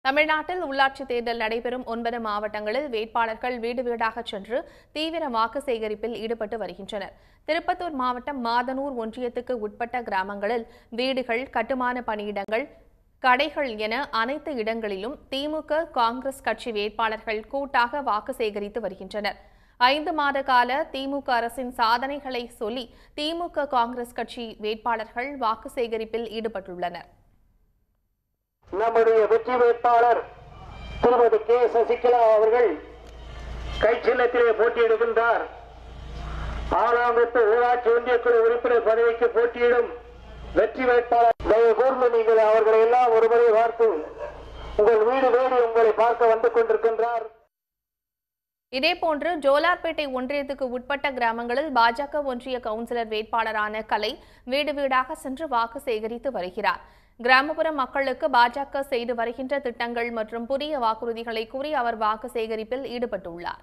தமிழ்நாட்டில் உள்ளாட்சித் தேர்தல் நடைபெறும் ஒன்பது மாவட்டங்களில் வேட்பாளர்கள் வீடு வீடாக சென்று தீவிர வாக்கு சேகரிப்பில் ஈடுபட்டு வருகின்றனர் திருப்பத்தூர் மாவட்டம் மாதனூர் ஒன்றியத்துக்கு உட்பட்ட கிராமங்களில் வீடுகள் கட்டுமான பணியிடங்கள் கடைகள் என அனைத்து இடங்களிலும் திமுக காங்கிரஸ் கட்சி வேட்பாளர்கள் கூட்டாக வாக்கு சேகரித்து வருகின்றனர் ஐந்து மாத கால திமுக அரசின் சாதனைகளை சொல்லி திமுக காங்கிரஸ் கட்சி வேட்பாளர்கள் வாக்கு சேகரிப்பில் ஈடுபட்டுள்ளனர் நம்முடைய வெற்றி வேட்பாளர் திருமதி கே சசிகலா அவர்கள் கைச்சின்னத்திலே போட்டியிடுகின்றார் ஆறாம் வகுப்பு ஊராட்சி ஒன்றியக்குழு உறுப்பினர் பதவிக்கு போட்டியிடும் வெற்றி வேட்பாளர் தயவு கூர்ந்து நீங்கள் அவர்களை எல்லாம் ஒருமுறை பார்த்து உங்கள் வீடு தேடி உங்களை பார்க்க வந்து கொண்டிருக்கின்றார் இதேபோன்று ஜோலார்பேட்டை ஒன்றியத்துக்கு உட்பட்ட கிராமங்களில் பாஜக ஒன்றிய கவுன்சிலர் வேட்பாளரான கலை வீடு வீடாக சென்று வாக்கு சேகரித்து வருகிறார் கிராமப்புற மக்களுக்கு பாஜக செய்து வருகின்ற திட்டங்கள் மற்றும் புதிய வாக்குறுதிகளை கூறி அவர் வாக்கு சேகரிப்பில் ஈடுபட்டுள்ளார்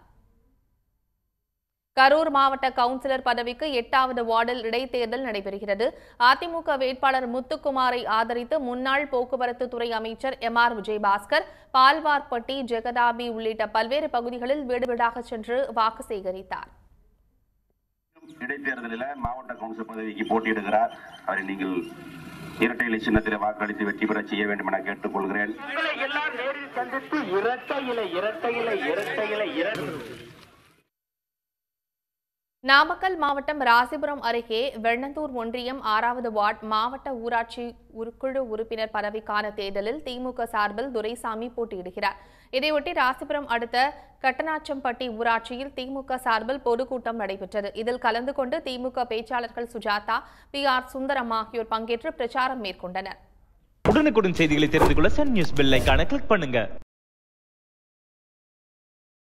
கரூர் மாவட்ட கவுன்சிலர் பதவிக்கு எட்டாவது வார்டில் இடைத்தேர்தல் நடைபெறுகிறது அதிமுக வேட்பாளர் முத்துக்குமாரை ஆதரித்து முன்னாள் போக்குவரத்து துறை அமைச்சர் எம் ஆர் விஜயபாஸ்கர் பால்வார்பட்டி ஜெகதாபி உள்ளிட்ட பல்வேறு பகுதிகளில் வீடு வீடாக சென்று வாக்கு சேகரித்தார் இடைத்தேர்தலில் மாவட்ட கவுன்சில் பதவிக்கு போட்டியிடுகிறார் அவரை நீங்கள் இரட்டை இலை சின்னத்தில் வாக்களித்து வெற்றி பெற செய்ய வேண்டும் என கேட்டுக்கொள்கிறேன் உங்களை எல்லாம் நேரில் சந்தித்து இரட்டை இலை இரட்டை இலை இரட்டை இலை இரட்டை நாமக்கல் மாவட்டம் ராசிபுரம் அருகே வெண்ணந்தூர் ஒன்றியம் ஆறாவது வார்டு மாவட்ட ஊராட்சி குழு உறுப்பினர் பதவிக்கான தேர்தலில் திமுக சார்பில் துரைசாமி போட்டியிடுகிறார் இதையொட்டி ராசிபுரம் அடுத்த கட்டனாச்சம்பட்டி ஊராட்சியில் திமுக சார்பில் பொதுக்கூட்டம் நடைபெற்றது இதில் கலந்து கொண்டு திமுக பேச்சாளர்கள் சுஜாதா பி ஆர் சுந்தரம் ஆகியோர் பங்கேற்று பிரச்சாரம் மேற்கொண்டனர் உடனுக்குடன் செய்திகளை தெரிந்து கொள்ள சன் நியூஸ் பெல் ஐகானை கிளிக் பண்ணுங்க